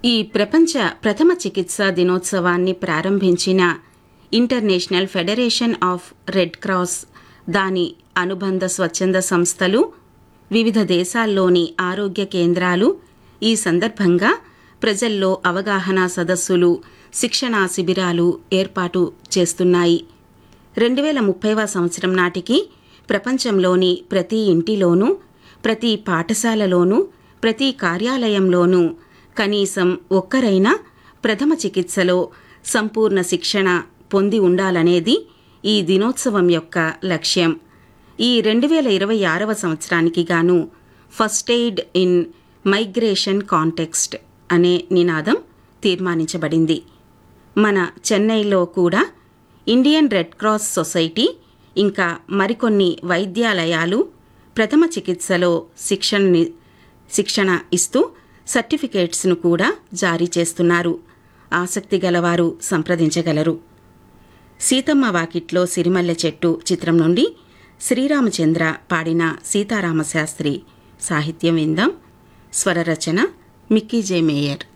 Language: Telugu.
ఈ ప్రపంచ ప్రథమ చికిత్సా దినోత్సవాన్ని ప్రారంభించిన International Federation of Red Cross దాని అనుబంధ స్వచ్ఛంద సంస్థలు వివిధ దేశాల్లోని ఆరోగ్య కేంద్రాలు ఈ సందర్భంగా ప్రజల్లో అవగాహన సదస్సులు శిక్షణా శిబిరాలు ఏర్పాటు చేస్తున్నాయి రెండు వేల ముప్పైవ సంవత్సరం నాటికి ప్రపంచంలోని ప్రతి ఇంటిలోనూ ప్రతి పాఠశాలలోనూ ప్రతి కార్యాలయంలోనూ కనీసం ఒక్కరైనా ప్రథమ చికిత్సలో సంపూర్ణ శిక్షణ పొంది ఉండాలనేది ఈ దినోత్సవం యొక్క లక్ష్యం ఈ రెండు వేల ఇరవై ఆరవ సంవత్సరానికి గాను first aid in migration context అనే నినాదం తీర్మానించబడింది మన చెన్నైలో కూడా ఇండియన్ రెడ్ క్రాస్ సొసైటీ ఇంకా మరికొన్ని వైద్యాలయాలు ప్రథమ చికిత్సలో శిక్షణని శిక్షణ ఇస్తూ సర్టిఫికేట్స్ను కూడా జారీ చేస్తున్నారు ఆసక్తి గలవారు సంప్రదించగలరు సీతమ్మ వాకిట్లో సిరిమల్లె చెట్టు చిత్రం నుండి శ్రీరామచంద్ర పాడిన సీతారామశాస్త్రి సాహిత్యం విందాం స్వరరచన మిక్కీ జే మేయర్